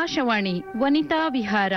ಆಕಾಶವಾಣಿ ವನಿತಾ ವಿಹಾರ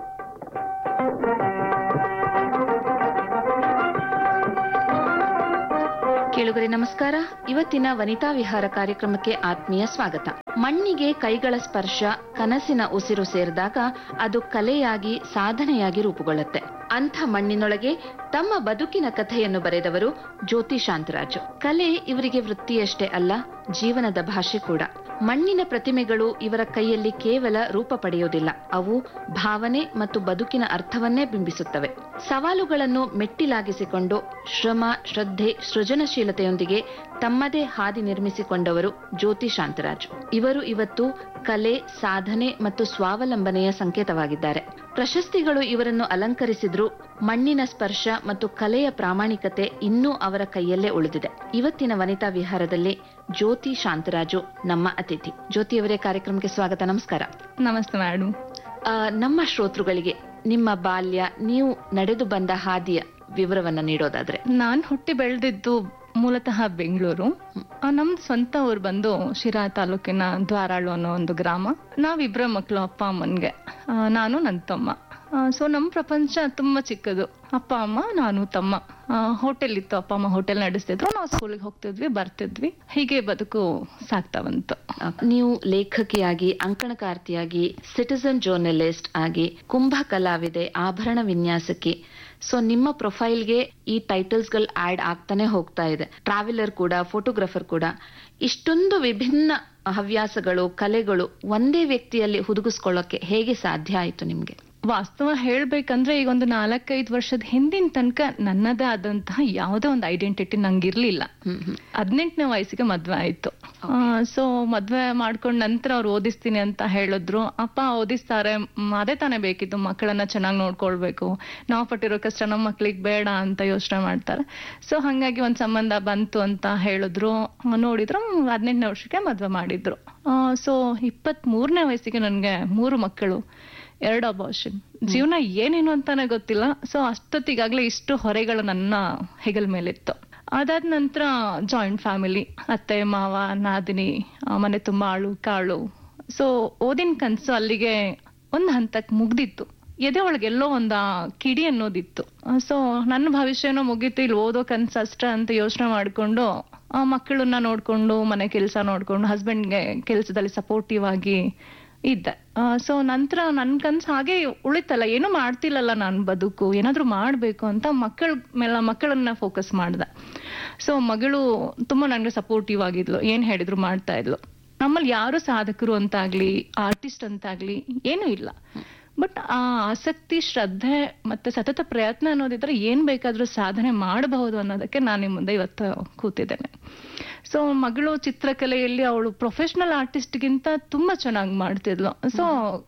ಕೇಳುಗರೆ ನಮಸ್ಕಾರ ಇವತ್ತಿನ ವನಿತಾ ವಿಹಾರ ಕಾರ್ಯಕ್ರಮಕ್ಕೆ ಆತ್ಮೀಯ ಸ್ವಾಗತ ಮಣ್ಣಿಗೆ ಕೈಗಳ ಸ್ಪರ್ಶ ಕನಸಿನ ಉಸಿರು ಸೇರಿದಾಗ ಅದು ಕಲೆಯಾಗಿ ಸಾಧನೆಯಾಗಿ ರೂಪುಗೊಳ್ಳುತ್ತೆ ಅಂಥ ಮಣ್ಣಿನೊಳಗೆ ತಮ್ಮ ಬದುಕಿನ ಕಥೆಯನ್ನು ಬರೆದವರು ಜ್ಯೋತಿ ಶಾಂತರಾಜು ಕಲೆ ಇವರಿಗೆ ವೃತ್ತಿಯಷ್ಟೇ ಅಲ್ಲ ಜೀವನದ ಭಾಷೆ ಕೂಡ ಮಣ್ಣಿನ ಪ್ರತಿಮೆಗಳು ಇವರ ಕೈಯಲ್ಲಿ ಕೇವಲ ರೂಪ ಪಡೆಯುವುದಿಲ್ಲ ಅವು ಭಾವನೆ ಮತ್ತು ಬದುಕಿನ ಅರ್ಥವನ್ನೇ ಬಿಂಬಿಸುತ್ತವೆ ಸವಾಲುಗಳನ್ನು ಮೆಟ್ಟಿಲಾಗಿಸಿಕೊಂಡು ಶ್ರಮ ಶ್ರದ್ಧೆ ಸೃಜನಶೀಲತೆಯೊಂದಿಗೆ ತಮ್ಮದೇ ಹಾದಿ ನಿರ್ಮಿಸಿಕೊಂಡವರು ಜ್ಯೋತಿ ಶಾಂತರಾಜು ಇವರು ಇವತ್ತು ಕಲೆ ಸಾಧನೆ ಮತ್ತು ಸ್ವಾವಲಂಬನೆಯ ಸಂಕೇತವಾಗಿದ್ದಾರೆ ಪ್ರಶಸ್ತಿಗಳು ಇವರನ್ನು ಅಲಂಕರಿಸಿದ್ರು ಮಣ್ಣಿನ ಸ್ಪರ್ಶ ಮತ್ತು ಕಲೆಯ ಪ್ರಾಮಾಣಿಕತೆ ಇನ್ನೂ ಅವರ ಕೈಯಲ್ಲೇ ಉಳಿದಿದೆ ಇವತ್ತಿನ ವನಿತಾ ವಿಹಾರದಲ್ಲಿ ಜ್ಯೋತಿ ಶಾಂತರಾಜು ನಮ್ಮ ಅತಿಥಿ ಜ್ಯೋತಿಯವರೇ ಕಾರ್ಯಕ್ರಮಕ್ಕೆ ಸ್ವಾಗತ ನಮಸ್ಕಾರ ನಮಸ್ತೆ ಮೇಡಮ್ ಆ, ನಮ್ಮ ಶ್ರೋತೃಗಳಿಗೆ ನಿಮ್ಮ ಬಾಲ್ಯ ನೀವು ನಡೆದು ಬಂದ ಹಾದಿಯ ವಿವರವನ್ನ ನೀಡೋದಾದ್ರೆ ನಾನ್ ಹುಟ್ಟಿ ಬೆಳೆದಿದ್ದು ಮೂಲತಃ ಬೆಂಗಳೂರು ನಮ್ದು ಸ್ವಂತ ಊರು ಬಂದು ಶಿರಾ ತಾಲೂಕಿನ ದ್ವಾರಾಳು ಅನ್ನೋ ಒಂದು ಗ್ರಾಮ ನಾವಿಬ್ರ ಮಕ್ಕಳು ಅಪ್ಪ ಅಮ್ಮನ್ಗೆ ಆ, ನಾನು ನನ್ನ ತಮ್ಮ ಸೊ ನಮ್ಮ ಪ್ರಪಂಚ ತುಂಬಾ ಚಿಕ್ಕದು ಅಪ್ಪ ಅಮ್ಮ ನಾನು ತಮ್ಮ ಹೋಟೆಲ್ ಇತ್ತು ಅಪ್ಪ ಅಮ್ಮ ಹೋಟೆಲ್ ನಡೆಸ್ತಿದ್ರು ನಾವು ಸ್ಕೂಲಿಗೆ ಹೋಗ್ತಿದ್ವಿ ಬರ್ತಿದ್ವಿ ಹೀಗೆ ಬದುಕು ಸಾಗ್ತಾ ಬಂತು ಆ, ನೀವು ಲೇಖಕಿಯಾಗಿ ಅಂಕಣಕಾರ್ತಿಯಾಗಿ ಸಿಟಿಸನ್ ಜರ್ನಲಿಸ್ಟ್ ಆಗಿ ಕುಂಭ ಕಲಾವಿದೆ ಆಭರಣ ವಿನ್ಯಾಸಕಿ ಸೊ ನಿಮ್ಮ ಪ್ರೊಫೈಲ್ಗೆ ಈ ಟೈಟಲ್ಸ್ ಗಳು ಆಡ್ ಆಗ್ತಾನೆ ಹೋಗ್ತಾ ಇದೆ ಟ್ರಾವೆಲರ್ ಕೂಡ ಫೋಟೋಗ್ರಫರ್ ಕೂಡ ಇಷ್ಟೊಂದು ವಿಭಿನ್ನ ಹವ್ಯಾಸಗಳು ಕಲೆಗಳು ಒಂದೇ ವ್ಯಕ್ತಿಯಲ್ಲಿ ಹುದುಗಿಸ್ಕೊಳ್ಳೋಕೆ ಹೇಗೆ ಸಾಧ್ಯ ಆಯ್ತು ನಿಮ್ಗೆ ವಾಸ್ತವ ಹೇಳ್ಬೇಕಂದ್ರೆ ಈಗ ಒಂದು ನಾಲ್ಕೈದು ವರ್ಷದ ಹಿಂದಿನ ತನಕ ನನ್ನದೇ ಆದಂತಹ ಯಾವುದೇ ಒಂದು ಐಡೆಂಟಿಟಿ ನಂಗಿರ್ಲಿಲ್ಲ ಹ್ಮ್ ಹ್ಮ್ ಹದಿನೆಂಟನೇ ವಯಸ್ಸಿಗೆ ಮದ್ವೆ ಆಯ್ತು ಸೊ ಮದ್ವೆ ಮಾಡ್ಕೊಂಡ್ ನಂತರ ಅವ್ರು ಓದಿಸ್ತೀನಿ ಅಂತ ಹೇಳಿದ್ರು ಅಪ್ಪ ಓದಿಸ್ತಾರೆ ಮ್, ಅದೇ ತಾನೇ ಬೇಕಿತ್ತು ಮಕ್ಕಳನ್ನ ಚೆನ್ನಾಗಿ ನೋಡ್ಕೊಳ್ಬೇಕು ನಾವು ಪಟ್ಟಿರೋ ಕಷ್ಟ ನಮ್ಮ ಮಕ್ಳಿಗೆ ಬೇಡ ಅಂತ ಯೋಚನೆ ಮಾಡ್ತಾರೆ ಸೊ ಹಂಗಾಗಿ ಒಂದ್ ಸಂಬಂಧ ಬಂತು ಅಂತ ಹೇಳಿದ್ರು ಆ, ನೋಡಿದ್ರು ಹದಿನೆಂಟನೇ ವರ್ಷಕ್ಕೆ ಮದ್ವೆ ಮಾಡಿದ್ರು ಸೊ ಇಪ್ಪತ್ತ್ ಮೂರನೇ ವಯಸ್ಸಿಗೆ ನನ್ಗೆ ಮೂರು ಮಕ್ಕಳು ಎರಡು ಅಬಾರ್ಷನ್ ಜೀವನ ಏನೇನು ಅಂತಾನೆ ಗೊತ್ತಿಲ್ಲ ಸೊ ಅಷ್ಟೊತ್ತಿಗಾಗ್ಲೇ ಇಷ್ಟು ಹೊರೆಗಳು ನನ್ನ ಹೆಗಲ ಮೇಲಿತ್ತು ಅದಾದ ನಂತರ ಜಾಯಿಂಟ್ ಫ್ಯಾಮಿಲಿ ಅತ್ತೆ ಮಾವ ನಾದಿನಿ ಆ, ಮನೆ ತುಂಬಾ ಆಳು ಕಾಳು ಸೊ ಓದಿನ ಕನ್ಸು ಅಲ್ಲಿಗೆ ಒಂದ್ ಹಂತಕ್ ಮುಗ್ದಿತ್ತು ಎದೆ ಒಳಗೆ ಎಲ್ಲೋ ಒಂದ ಕಿಡಿ ಅನ್ನೋದಿತ್ತು ಸೊ ನನ್ನ ಭವಿಷ್ಯನೂ ಮುಗೀತು ಇಲ್ಲಿ ಓದೋ ಕನ್ಸು ಅಷ್ಟ ಅಂತ ಯೋಚನೆ ಮಾಡ್ಕೊಂಡು ಆ ಮಕ್ಕಳನ್ನ ನೋಡ್ಕೊಂಡು ಮನೆ ಕೆಲಸ ನೋಡ್ಕೊಂಡು ಹಸ್ಬೆಂಡ್ಗೆ ಕೆಲಸದಲ್ಲಿ ಸಪೋರ್ಟಿವ್ ಆಗಿ ಇದ್ದೆ ಸೊ ನಂತರ ನನ್ ಕನ್ಸು ಹಾಗೆ ಉಳಿತಲ್ಲ ಏನು ಮಾಡ್ತಿಲ್ಲಲ್ಲ ನಾನು ಬದುಕು ಏನಾದ್ರೂ ಮಾಡ್ಬೇಕು ಅಂತ ಮಕ್ಕಳ ಮೇಲೆ ಮಕ್ಕಳನ್ನ ಫೋಕಸ್ ಮಾಡ್ದೆ ಸೊ ಮಗಳು ತುಂಬಾ ನನ್ಗೆ ಸಪೋರ್ಟಿವ್ ಆಗಿದ್ಲು ಏನ್ ಹೇಳಿದ್ರು ಮಾಡ್ತಾ ಇದ್ಲು ನಮ್ಮಲ್ಲಿ ಯಾರು ಸಾಧಕರು ಅಂತಾಗ್ಲಿ ಆರ್ಟಿಸ್ಟ್ ಅಂತಾಗ್ಲಿ ಏನೂ ಇಲ್ಲ ಬಟ್ ಆ ಆಸಕ್ತಿ ಶ್ರದ್ಧೆ ಮತ್ತೆ ಸತತ ಪ್ರಯತ್ನ ಅನ್ನೋದಿದ್ರೆ ಏನ್ ಬೇಕಾದ್ರೂ ಸಾಧನೆ ಮಾಡಬಹುದು ಅನ್ನೋದಕ್ಕೆ ನಾನು ನಿಮ್ಮ ಮುಂದೆ ಇವತ್ತು ಕೂತಿದ್ದೇನೆ ಸೊ ಮಗಳು ಚಿತ್ರಕಲೆಯಲ್ಲಿ ಅವಳು ಪ್ರೊಫೆಷನಲ್ ಆರ್ಟಿಸ್ಟ್ಗಿಂತ ತುಂಬಾ ಚೆನ್ನಾಗಿ ಮಾಡ್ತಿದ್ಲು ಸೊ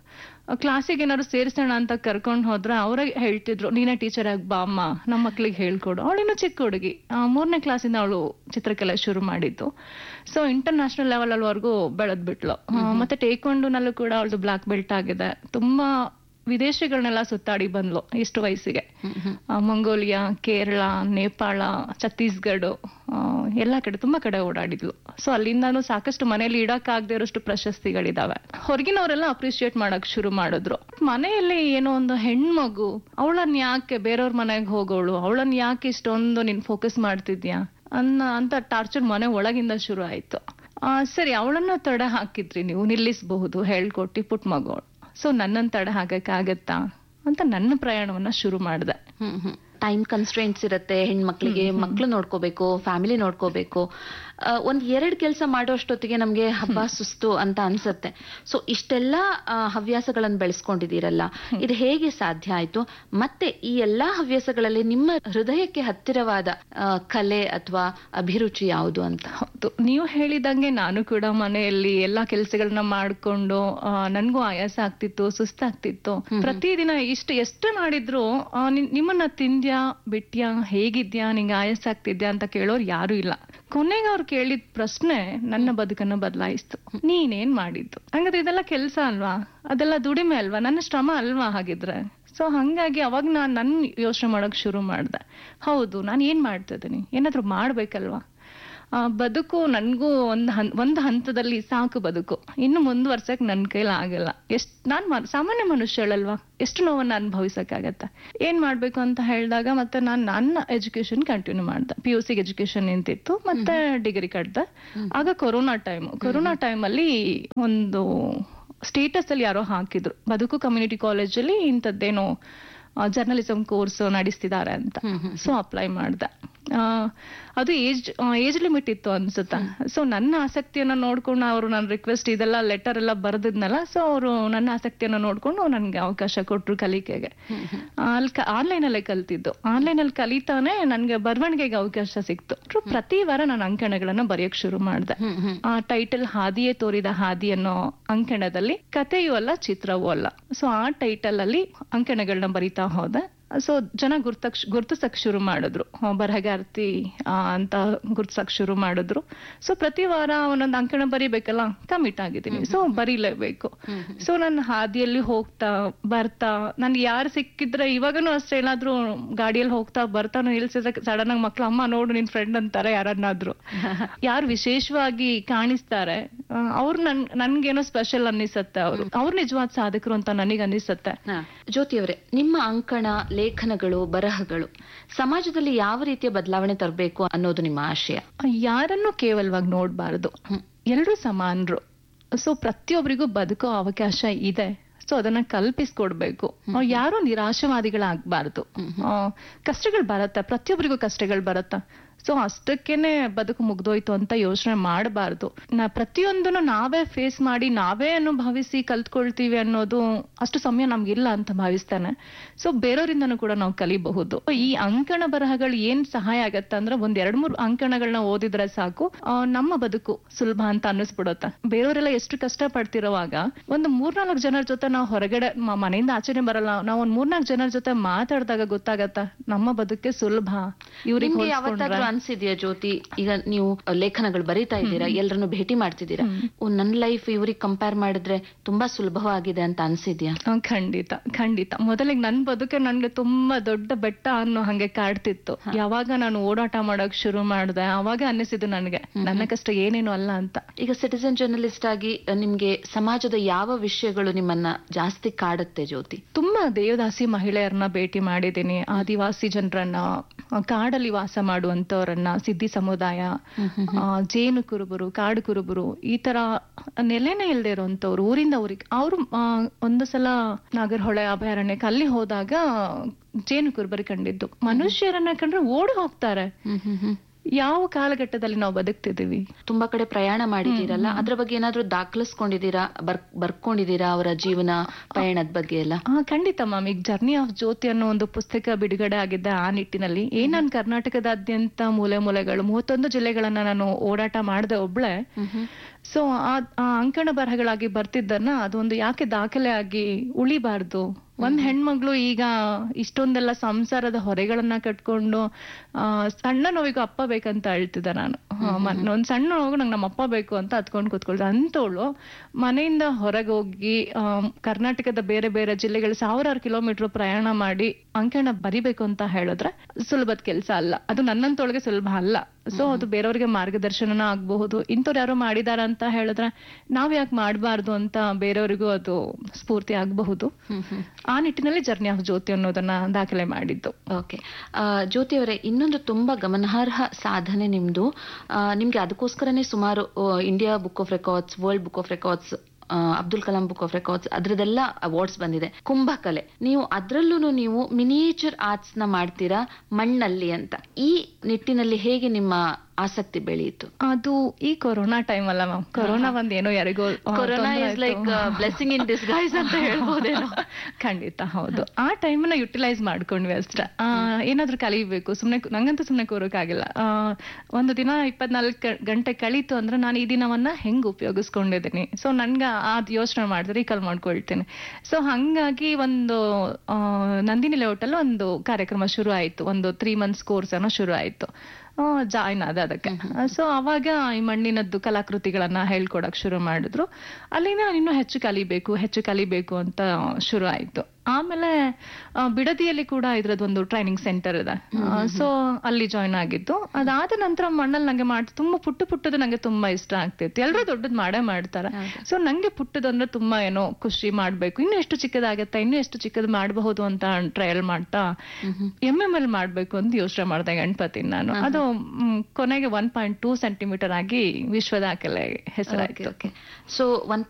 ಕ್ಲಾಸಿಗೆ ಏನಾದ್ರು ಸೇರಿಸೋಣ ಅಂತ ಕರ್ಕೊಂಡು ಹೋದ್ರೆ ಅವರೇ ಹೇಳ್ತಿದ್ರು ನೀನೇ ಟೀಚರ್ ಆಗಿ ಬಾ ಅಮ್ಮ ನಮ್ಮ ಮಕ್ಳಿಗೆ ಹೇಳ್ಕೊಡು ಅವಳಿನ್ನು ಚಿಕ್ಕ ಹುಡುಗಿ ಮೂರನೇ ಕ್ಲಾಸಿಂದ ಅವಳು ಚಿತ್ರಕಲೆ ಶುರು ಮಾಡಿದ್ದು ಸೊ ಇಂಟರ್ನ್ಯಾಷನಲ್ ಲೆವೆಲ್ ಅಲ್ಲಿವರೆಗೂ ಬೆಳೆದ್ ಬಿಟ್ಲು ಆ, ಮತ್ತೆ ಟೇಕ್ವಾಂಡೋನಲ್ಲೂ ಕೂಡ ಅವಳದು ಬ್ಲಾಕ್ ಬೆಲ್ಟ್ ಆಗಿದೆ ತುಂಬಾ ವಿದೇಶಗಳನ್ನೆಲ್ಲ ಸುತ್ತಾಡಿ ಬಂದ್ಲು ಇಷ್ಟು ವಯಸ್ಸಿಗೆ ಆ, ಮಂಗೋಲಿಯಾ ಕೇರಳ ನೇಪಾಳ ಛತ್ತೀಸ್ಗಢ ಆ, ಎಲ್ಲಾ ಕಡೆ ತುಂಬಾ ಕಡೆ ಓಡಾಡಿದ್ಲು ಸೊ ಅಲ್ಲಿಂದಾನು ಸಾಕಷ್ಟು ಮನೆಯಲ್ಲಿ ಇಡಕ್ಕಾಗದೇ ಇರೋಷ್ಟು ಪ್ರಶಸ್ತಿಗಳಿದಾವೆ ಹೊರಗಿನವರೆಲ್ಲ ಅಪ್ರಿಶಿಯೇಟ್ ಮಾಡಕ್ ಶುರು ಮಾಡಿದ್ರು ಮನೆಯಲ್ಲಿ ಏನೋ ಒಂದು ಹೆಣ್ಮಗು ಅವಳನ್ನ ಯಾಕೆ ಬೇರೆಯವ್ರ ಮನೆಗೆ ಹೋಗೋಳು ಅವಳನ್ನ ಯಾಕೆ ಇಷ್ಟೊಂದು ನೀನ್ ಫೋಕಸ್ ಮಾಡ್ತಿದ್ಯಾ ಅನ್ನ ಅಂತ ಟಾರ್ಚರ್ ಮನೆ ಒಳಗಿಂದ ಶುರು ಆಯ್ತು ಆ, ಸರಿ ಅವಳನ್ನ ತಡೆ ಹಾಕಿದ್ರಿ ನೀವು ನಿಲ್ಲಿಸಬಹುದು ಹೇಳ್ಕೊಟ್ಟಿ ಪುಟ್ ಮಗೋಳು ಸೊ ನನ್ನನ್ ತಡೆ ಹಾಕಕ್ಕಾಗತ್ತಾ ಅಂತ ನನ್ನ ಪ್ರಯಾಣವನ್ನ ಶುರು ಮಾಡಿದೆ ಹ್ಮ್ ಹ್ಮ್ ಟೈಮ್ ಕನ್ಸ್ಟ್ರೆಂಟ್ಸ್ ಇರುತ್ತೆ ಹೆಣ್ಮಕ್ಳಿಗೆ ಮಕ್ಳು ನೋಡ್ಕೋಬೇಕು ಫ್ಯಾಮಿಲಿ ನೋಡ್ಕೋಬೇಕು ಆ, ಒಂದ್ ಎರಡ್ ಕೆಲಸ ಮಾಡೋಷ್ಟೊತ್ತಿಗೆ ನಮ್ಗೆ ಹಬ್ಬ ಸುಸ್ತು ಅಂತ ಅನ್ಸತ್ತೆ ಸೊ ಇಷ್ಟೆಲ್ಲ ಆ, ಹವ್ಯಾಸಗಳನ್ನ ಬೆಳೆಸ್ಕೊಂಡಿದ್ದೀರಲ್ಲ ಇದು ಹೇಗೆ ಸಾಧ್ಯ ಆಯ್ತು ಮತ್ತೆ ಈ ಎಲ್ಲಾ ಹವ್ಯಾಸಗಳಲ್ಲಿ ನಿಮ್ಮ ಹೃದಯಕ್ಕೆ ಹತ್ತಿರವಾದ ಆ, ಕಲೆ ಅಥವಾ ಅಭಿರುಚಿ ಯಾವುದು ಅಂತ ಹೌದು ನೀವು ಹೇಳಿದಂಗೆ ನಾನು ಕೂಡ ಮನೆಯಲ್ಲಿ ಎಲ್ಲಾ ಕೆಲಸಗಳನ್ನ ಮಾಡ್ಕೊಂಡು ಆ, ನನ್ಗೂ ಆಯಾಸ ಆಗ್ತಿತ್ತು ಸುಸ್ತಾಗ್ತಿತ್ತು ಪ್ರತಿದಿನ ಇಷ್ಟು ಎಷ್ಟು ಮಾಡಿದ್ರು ಆ, ನಿನ್- ನಿಮ್ಮನ್ನ ತಿಂದ್ಯಾ ಬಿಟ್ಯಾ ಹೇಗಿದ್ಯಾ ನಿಂಗೆ ಆಯಾಸ ಆಗ್ತಿದ್ಯಾ ಅಂತ ಕೇಳೋರು ಯಾರು ಇಲ್ಲ ಕೊನೆಗೆ ಅವ್ರು ಕೇಳಿದ ಪ್ರಶ್ನೆ ನನ್ನ ಬದುಕನ್ನ ಬದಲಾಯಿಸ್ತು ನೀನೇನ್ ಮಾಡಿದ್ದು ಹಂಗಾದ್ರೆ ಇದೆಲ್ಲ ಕೆಲಸ ಅಲ್ವಾ ಅದೆಲ್ಲ ದುಡಿಮೆ ಅಲ್ವಾ ನನ್ನ ಶ್ರಮ ಅಲ್ವಾ ಹಾಗಿದ್ರೆ ಸೊ ಹಂಗಾಗಿ ಅವಾಗ ನಾನು ನನ್ನ ಯೋಚನೆ ಮಾಡೋಕ್ ಶುರು ಮಾಡ್ದೆ ಹೌದು ನಾನು ಏನ್ ಮಾಡ್ತಾ ಇದೀನಿ ಏನಾದ್ರೂ ಮಾಡ್ಬೇಕಲ್ವಾ ಆ, ಬದುಕು ನನ್ಗೂ ಒಂದ್ ಹನ್ ಒಂದ್ ಹಂತದಲ್ಲಿ ಸಾಕು ಬದುಕು ಇನ್ನು ಮುಂದುವರ್ಸಕ್ ನನ್ ಕೈಲಿ ಆಗಲ್ಲ ಎಷ್ಟ್ ನಾನ್ ಮ- ಸಾಮಾನ್ಯ ಮನುಷ್ಯಳಲ್ವಾ ಎಷ್ಟು ನೋವನ್ನ ಅನುಭವಿಸಕ್ಕಾಗತ್ತೆ ಏನ್ ಮಾಡ್ಬೇಕು ಅಂತ ಹೇಳಿದಾಗ ಮತ್ತೆ ನಾನ್ ನನ್ನ ಎಜುಕೇಶನ್ ಕಂಟಿನ್ಯೂ ಮಾಡ್ದೆ ಪಿ ಯು ಸಿ ಎಜುಕೇಶನ್ ನಿಂತಿತ್ತು ಮತ್ತೆ ಡಿಗ್ರಿ ಕಟ್ದೆ ಆಗ ಕೊರೋನಾ ಟೈಮ್ ಕೊರೋನಾ ಟೈಮ್ ಅಲ್ಲಿ ಒಂದು ಸ್ಟೇಟಸ್ ಅಲ್ಲಿ ಯಾರೋ ಹಾಕಿದ್ರು ಬದುಕು ಕಮ್ಯುನಿಟಿ ಕಾಲೇಜಲ್ಲಿ ಇಂಥದ್ದೇನೋ ಜರ್ನಲಿಸಂ ಕೋರ್ಸ್ ನಡೆಸ್ತಿದ್ದಾರೆ ಅಂತ ಸೊ ಅಪ್ಲೈ ಮಾಡ್ದೆ ಆ, ಅದು ಏಜ್ ಏಜ್ ಲಿಮಿಟ್ ಇತ್ತು ಅನ್ಸುತ್ತೆ ಸೊ ನನ್ನ ಆಸಕ್ತಿಯನ್ನ ನೋಡ್ಕೊಂಡು ಅವರು ನನ್ನ ರಿಕ್ವೆಸ್ಟ್ ಇದೆಲ್ಲ ಲೆಟರ್ ಎಲ್ಲ ಬರೆದಿದ್ನಲ್ಲ ಸೊ ಅವರು ನನ್ನ ಆಸಕ್ತಿಯನ್ನ ನೋಡ್ಕೊಂಡು ನನ್ಗೆ ಅವಕಾಶ ಕೊಟ್ರು ಕಲಿಕೆಗೆ ಅಲ್ಲಿ ಆನ್ಲೈನ್ ಅಲ್ಲೇ ಕಲ್ತಿದ್ದು ಆನ್ಲೈನ್ ಅಲ್ಲಿ ಕಲಿತಾನೆ ನನ್ಗೆ ಬರವಣಿಗೆಗೆ ಅವಕಾಶ ಸಿಕ್ತು So, ಪ್ರತಿ ವಾರ ನಾನು ಅಂಕಣಗಳನ್ನ ಬರೆಯಕ್ ಶುರು ಮಾಡ್ದೆ ಆ ಟೈಟಲ್ ಹಾದಿಯೇ ತೋರಿದ ಹಾದಿ ಅನ್ನೋ ಅಂಕಣದಲ್ಲಿ ಕಥೆಯೂ ಅಲ್ಲ ಚಿತ್ರವೂ ಅಲ್ಲ ಸೊ ಆ ಟೈಟಲ್ ಅಲ್ಲಿ ಅಂಕಣಗಳನ್ನ ಬರಿತಾ ಹೋದೆ ಸೊ ಜನ ಗುರ್ತಕ್ ಗುರ್ತಿಸಕ್ ಶುರು ಮಾಡಿದ್ರು ಆ, ಬರಹಗಾರ್ತಿ ಆ, ಅಂತ ಗುರ್ತಿಸಕ್ ಶುರು ಮಾಡಿದ್ರು ಸೊ ಪ್ರತಿ ವಾರ ಒಂದೊಂದು ಅಂಕಣ ಬರಿಬೇಕಲ್ಲ ಕಮಿಟ್ ಆಗಿದ್ದೀನಿ ಸೊ ಬರೀಲೇಬೇಕು ಸೊ ನನ್ನ ಹಾದಿಯಲ್ಲಿ ಹೋಗ್ತಾ ಬರ್ತಾ ನನ್ಗೆ ಯಾರು ಸಿಕ್ಕಿದ್ರೆ ಇವಾಗನು ಅಷ್ಟೇ ಏನಾದ್ರೂ ಗಾಡಿಯಲ್ಲಿ ಹೋಗ್ತಾ ಬರ್ತಾ ನಿಲ್ಸಿದ್ರೆ ಸಡನ್ ಆಗಿ ಮಕ್ಳು ಅಮ್ಮ ನೋಡು ನಿನ್ ಫ್ರೆಂಡ್ ಅಂತಾರೆ ಯಾರನ್ನಾದ್ರು ಯಾರು ವಿಶೇಷವಾಗಿ ಕಾಣಿಸ್ತಾರೆ ಅವ್ರು ನನ್ ನನ್ಗೇನೋ ಸ್ಪೆಷಲ್ ಅನ್ನಿಸತ್ತೆ ಅವ್ರು ಅವ್ರು ನಿಜವಾದ ಸಾಧಕರು ಅಂತ ನನಗೆ ಅನ್ನಿಸತ್ತೆ ಹಾ. ಜ್ಯೋತಿಯವರೇ ನಿಮ್ಮ ಅಂಕಣ ಲೇಖನಗಳು ಬರಹಗಳು ಸಮಾಜದಲ್ಲಿ ಯಾವ ರೀತಿಯ ಬದಲಾವಣೆ ತರಬೇಕು ಅನ್ನೋದು ನಿಮ್ಮ ಆಶಯ ಯಾರನ್ನು ಕೇವಲವಾಗಿ ನೋಡ್ಬಾರ್ದು ಎಲ್ಲರೂ ಸಮಾನರು ಸೊ ಪ್ರತಿಯೊಬ್ಬರಿಗೂ ಬದುಕೋ ಅವಕಾಶ ಇದೆ ಸೊ ಅದನ್ನ ಕಲ್ಪಿಸ್ಕೊಡ್ಬೇಕು ಅವ್ರು ಯಾರು ನಿರಾಶವಾದಿಗಳಾಗ್ಬಾರ್ದು ಆ, ಕಷ್ಟಗಳು ಬರತ್ತ ಪ್ರತಿಯೊಬ್ಬರಿಗೂ ಕಷ್ಟಗಳು ಬರತ್ತ ಸೊ ಅಷ್ಟಕ್ಕೇನೆ ಬದುಕು ಮುಗ್ದೋಯ್ತು ಅಂತ ಯೋಚನೆ ಮಾಡಬಾರ್ದು ನಾ ಪ್ರತಿಯೊಂದನ್ನು ನಾವೇ ಫೇಸ್ ಮಾಡಿ ನಾವೇ ಅನುಭವಿಸಿ ಕಲ್ತ್ಕೊಳ್ತೀವಿ ಅನ್ನೋದು ಅಷ್ಟು ಸಮಯ ನಮ್ಗಿಲ್ಲ ಅಂತ ಭಾವಿಸ್ತಾನೆ ಸೊ ಬೇರೆಯವರಿಂದನೂ ಕೂಡ ನಾವು ಕಲಿಬಹುದು ಈ ಅಂಕಣ ಬರಹಗಳು ಏನ್ ಸಹಾಯ ಆಗತ್ತೆ ಅಂದ್ರೆ ಒಂದ್ ಎರಡ್ ಮೂರು ಅಂಕಣಗಳನ್ನ ಓದಿದ್ರೆ ಸಾಕು ಆ, ನಮ್ಮ ಬದುಕು ಸುಲಭ ಅಂತ ಅನ್ನಿಸ್ಬಿಡುತ್ತೆ ಬೇರೆಯವರೆಲ್ಲ ಎಷ್ಟು ಕಷ್ಟ ಪಡ್ತಿರೋವಾಗ ಒಂದು ಮೂರ್ನಾಲ್ಕು ಜನರ ಜೊತೆ ನಾವು ಹೊರಗಡೆ ಮ- ಮನೆಯಿಂದ ಆಚೆನೆ ಬರಲ್ಲ ನಾವು ಒಂದ್ ಮೂರ್ನಾಲ್ಕು ಜನರ ಜೊತೆ ಮಾತಾಡಿದಾಗ ಗೊತ್ತಾಗತ್ತ ನಮ್ಮ ಬದುಕೆ ಸುಲಭ ಇವ್ರಿಗೆ ನಿಮ್ಗೆ ಹೋಲಿಸ್ಕೊಂಡ್ರೆ ಯಾವತ್ತಾದ್ರೂ ಅನ್ಸಿದ್ಯಾ ಜ್ಯೋತಿ ಈಗ ನೀವು ಲೇಖನಗಳು ಬರೀತಾ ಇದ್ದೀರಾ ಎಲ್ಲರನ್ನು ಭೇಟಿ ಮಾಡ್ತಿದ್ದೀರಾ ಓ, ನನ್ ಲೈಫ್ ಇವ್ರಿಗೆ ಕಂಪೇರ್ ಮಾಡಿದ್ರೆ ತುಂಬಾ ಸುಲಭವಾಗಿದೆ ಅಂತ ಅನ್ಸಿದ್ಯಾ ಆ, ಖಂಡಿತ ಖಂಡಿತ ಮೊದಲಿಗೆ ನನ್ ಬದುಕೆ ನನ್ಗೆ ತುಂಬಾ ದೊಡ್ಡ ಬೆಟ್ಟ ಅನ್ನೋ ಹಂಗೆ ಕಾಡ್ತಿತ್ತು ಯಾವಾಗ ನಾನು ಓಡಾಟ ಮಾಡಕ್ ಶುರು ಮಾಡ್ದೆ ಅವಾಗ ಅನ್ನಿಸಿದ್ದು ನನಗೆ ನನ್ನ ಕಷ್ಟ ಏನೇನು ಅಲ್ಲ ಅಂತ ಈಗ ಸಿಟಿಸನ್ ಜರ್ನಲಿಸ್ಟ್ ಆಗಿ ಅ, ನಿಮ್ಗೆ ಸಮಾಜದ ಯಾವ ವಿಷಯಗಳು ನಿಮ್ಮನ್ನ ಜಾಸ್ತಿ ಕಾಡುತ್ತೆ ಜ್ಯೋತಿ ತುಂಬಾ ದೇವದಾಸಿ ಮಹಿಳೆಯರನ್ನ ಭೇಟಿ ಮಾಡಿದ್ದೀನಿ ಆದಿವಾಸಿ ಜನರನ್ನ ಆ, ಕಾಡಲ್ಲಿ ವಾಸ ಮಾಡುವಂತವ್ರನ್ನ ಸಿದ್ಧಿ ಸಮುದಾಯ ಆ, ಜೇನು ಕುರುಬರು ಕಾಡು ಕುರುಬರು ಈ ತರ ನೆಲೆನೇ ಇಲ್ದೇ ಇರೋಂಥವ್ರು ಊರಿಂದ ಊರಿಗೆ ಅವರು ಒಂದು ಸಲ ನಾಗರಹೊಳೆ ಅಭಯಾರಣ್ಯಕ್ಕೆ ಅಲ್ಲಿ ಹೋದಾಗ ಜೇನು ಕುರುಬರು ಕಂಡಿದ್ದು ಮನುಷ್ಯರನ್ನ ಕಂಡ್ರೆ ಓಡಿ ಹೋಗ್ತಾರೆ ಯಾವ ಕಾಲಘಟ್ಟದಲ್ಲಿ ನಾವು ಬದುಕ್ತಿದೀವಿ ತುಂಬಾ ಕಡೆ ಪ್ರಯಾಣ ಮಾಡಿದ್ದೀರಲ್ಲ ಅದ್ರ ಬಗ್ಗೆ ಏನಾದ್ರೂ ದಾಖಲಿಸ್ಕೊಂಡಿದ್ದೀರಾ ಬರ್ ಬರ್ಕೊಂಡಿದ್ದೀರಾ ಅವರ ಜೀವನ ಪಯಣದ ಬಗ್ಗೆ ಎಲ್ಲ ಹಾ ಖಂಡಿತ ಮ್ಯಾಮ್ ಈಗ ಜರ್ನಿ ಆಫ್ ಜ್ಯೋತಿ ಅನ್ನೋ ಒಂದು ಪುಸ್ತಕ ಬಿಡುಗಡೆ ಆಗಿದ್ದೆ ಆ ನಿಟ್ಟಿನಲ್ಲಿ ಏನ್ ನಾನು ಕರ್ನಾಟಕದಾದ್ಯಂತ ಮೂಲೆ ಮೂಲೆಗಳು ಮೂವತ್ತೊಂದು ಜಿಲ್ಲೆಗಳನ್ನ ನಾನು ಓಡಾಟ ಮಾಡದೆ ಒಬ್ಳೆ ಸೊ ಆ ಆ ಅಂಕಣ ಬರಹಗಳಾಗಿ ಬರ್ತಿದ್ದನ್ನ ಅದೊಂದು ಯಾಕೆ ದಾಖಲೆ ಆಗಿ ಉಳಿಬಾರ್ದು ಒಂದ್ ಹೆಣ್ಮಗ್ಳು ಈಗ ಇಷ್ಟೊಂದೆಲ್ಲ ಸಂಸಾರದ ಹೊರೆಗಳನ್ನ ಕಟ್ಕೊಂಡು ಆ ಸಣ್ಣ ನೋವಿಗೂ ಅಪ್ಪ ಬೇಕಂತ ಅಳ್ತಿದ್ದೆ ನಾನು ಆ, ಮ- ಒಂದ್ ಸಣ್ಣ ನೋವು ನಂಗೆ ನಮ್ಮ ಅಪ್ಪ ಬೇಕು ಅಂತ ಹತ್ಕೊಂಡ್ ಕೂತ್ಕೊಳ್ದೆ ಅಂತವಳು ಮನೆಯಿಂದ ಹೊರಗೆ ಹೋಗಿ ಆ, ಕರ್ನಾಟಕದ ಬೇರೆ ಬೇರೆ ಜಿಲ್ಲೆಗಳು ಸಾವಿರಾರು ಕಿಲೋಮೀಟರ್ ಪ್ರಯಾಣ ಮಾಡಿ ಅಂಕಣ ಬರಿಬೇಕು ಅಂತ ಹೇಳಿದ್ರೆ ಸುಲಭದ ಕೆಲಸ ಅಲ್ಲ ಅದು ನನ್ನಂತೊಳಗೆ ಸುಲಭ ಅಲ್ಲ ಸೊ ಅದು ಬೇರೆಯವ್ರಿಗೆ ಮಾರ್ಗದರ್ಶನನ ಆಗಬಹುದು ಇಂಥವ್ರು ಯಾರೋ ಮಾಡಿದಾರ ಅಂತ ಹೇಳಿದ್ರೆ ನಾವ್ ಯಾಕೆ ಮಾಡಬಾರ್ದು ಅಂತ ಬೇರೆಯವ್ರಿಗೂ ಅದು ಸ್ಫೂರ್ತಿ ಆಗಬಹುದು ಆ ನಿಟ್ಟಿನಲ್ಲಿ ಜರ್ನಿ ಆಫ್ ಜ್ಯೋತಿ ಅನ್ನೋದನ್ನ ದಾಖಲೆ ಮಾಡಿದ್ದು ಓಕೆ ಜ್ಯೋತಿ ಅವರೇ ಇನ್ನೊಂದು ತುಂಬಾ ಗಮನಾರ್ಹ ಸಾಧನೆ ನಿಮ್ದು ಆ, ನಿಮ್ಗೆ ಅದಕ್ಕೋಸ್ಕರನೇ ಸುಮಾರು India book of records world book of records Abdul Kalam book of records ಅದ್ರದ್ದೆಲ್ಲ ಅವಾರ್ಡ್ಸ್ ಬಂದಿದೆ ಕುಂಭಕಲೆ ನೀವು ಅದ್ರಲ್ಲೂ ನೀವು ಮಿನಿಯೇಚರ್ ಆರ್ಟ್ಸ್ ನ ಮಾಡ್ತೀರಾ ಮಣ್ಣಲ್ಲಿ ಅಂತ ಈ ನಿಟ್ಟಿನಲ್ಲಿ ಹೇಗೆ ನಿಮ್ಮ ಆಸಕ್ತಿ ಬೆಳೆಯಿತು ಅದು ಈ ಕೊರೋನಾ ಟೈಮ್ ಅಲ್ಲ ಮ್ಯಾಮ್ ಕೊರೋನಾ ಒಂದ್ ಏನೋ ಯಾರಿಗೋ ಆ, ಕೊರೋನಾ ತೊಂದ್ರೆ ಇಸ್ ಲೈಕ್ ಆಯ್ತು. ಬ್ಲೆಸ್ಸಿಂಗ್ ಇನ್ ಡಿಸ್ಗೈಸ್ ಅಂತ ಹೇಳ್ಬೋದೇನೋ ಖಂಡಿತ ಹೌದು ಆ ಟೈಮ್ ನ ಯುಟಿಲೈಸ್ ಮಾಡ್ಕೊಂಡ್ವಿ ಅಷ್ಟೇ ಆ, ಏನಾದ್ರೂ ಕಲಿಬೇಕು ಸುಮ್ನೆ ಕು- ನಂಗಂತೂ ಸುಮ್ನೆ ಕೂರೋಕ್ಕಾಗಿಲ್ಲ ಆ, ಒಂದು ದಿನ ಇಪ್ಪತ್ನಾಲ್ಕು ಗಂಟೆ ಕಳೀತು ಅಂದ್ರೆ ನಾನು ಈ ದಿನವನ್ನ ಹೆಂಗ್ ಉಪಯೋಗಿಸ್ಕೊಂಡಿದ್ದೀನಿ ಸೊ ನನ್ಗೆ ಅದ್ ಯೋಚನೆ ಮಾಡಿದ್ರೆ ರೀಕಾಲ್ ಮಾಡ್ಕೊಳ್ತೀನಿ ಸೊ ಹಂಗಾಗಿ ಒಂದು ಆ, ನಂದಿನಿ ಲೇಔಟಲ್ಲಿ ಒಂದು ಕಾರ್ಯಕ್ರಮ ಶುರು ಆಯ್ತು ಒಂದು ತ್ರೀ ಮಂತ್ಸ್ ಕೋರ್ಸ್ ಏನೋ ಶುರು ಆಯ್ತು ಜಾಯ್ನ್ ಆದ ಅದಕ್ಕೆ ಸೊ ಅವಾಗ ಈ ಮಣ್ಣಿನದ್ದು ಕಲಾಕೃತಿಗಳನ್ನ ಹೇಳ್ಕೊಡಕ್ ಶುರು ಮಾಡಿದ್ರು ಅಲ್ಲಿಂದ ನಾನು ಇನ್ನೂ ಹೆಚ್ಚು ಕಲಿಬೇಕು ಹೆಚ್ಚು ಕಲಿಬೇಕು ಅಂತ ಶುರು ಆಯ್ತು ಆಮೇಲೆ ಆ, ಬಿಡದಿಯಲ್ಲಿ ಕೂಡ ಇದ್ರದ್ದೊಂದು ಟ್ರೈನಿಂಗ್ ಸೆಂಟರ್ ಇದೆ ಸೊ ಅಲ್ಲಿ ಜಾಯ್ನ್ ಆಗಿದ್ದು ಅದಾದ ನಂತರ ಮಣ್ಣಲ್ಲಿ ನಂಗೆ ಮಾಡಿ ತುಂಬಾ ಪುಟ್ಟ ಪುಟ್ಟದು ನಂಗೆ ತುಂಬಾ ಇಷ್ಟ ಆಗ್ತಿತ್ತು ಎಲ್ಲರೂ ದೊಡ್ಡದು ಮಾಡೇ ಮಾಡ್ತಾರೆ ಸೊ ನಂಗೆ ಪುಟ್ಟದಂದ್ರೆ ತುಂಬಾ ಏನೋ ಖುಷಿ ಮಾಡ್ಬೇಕು ಇನ್ನು ಎಷ್ಟು ಚಿಕ್ಕದಾಗತ್ತೆ ಇನ್ನು ಎಷ್ಟು ಚಿಕ್ಕದು ಮಾಡಬಹುದು ಅಂತ ಟ್ರಯಲ್ ಮಾಡ್ತಾ ಎಂ ಎಂ ಎಲ್ ಮಾಡ್ಬೇಕು ಅಂತ ಯೋಚನೆ ಮಾಡಿದೆ ಗಣಪತಿ ನಾನು ಅದು ಮ್, ಕೊನೆಗೆ ಒನ್ ಪಾಯಿಂಟ್ ಟೂ ಸೆಂಟಿಮೀಟರ್ ಆಗಿ ವಿಶ್ವ ದಾಖಲೆ ಹೆಸರಾಯ್ತು ಸೊ ಒನ್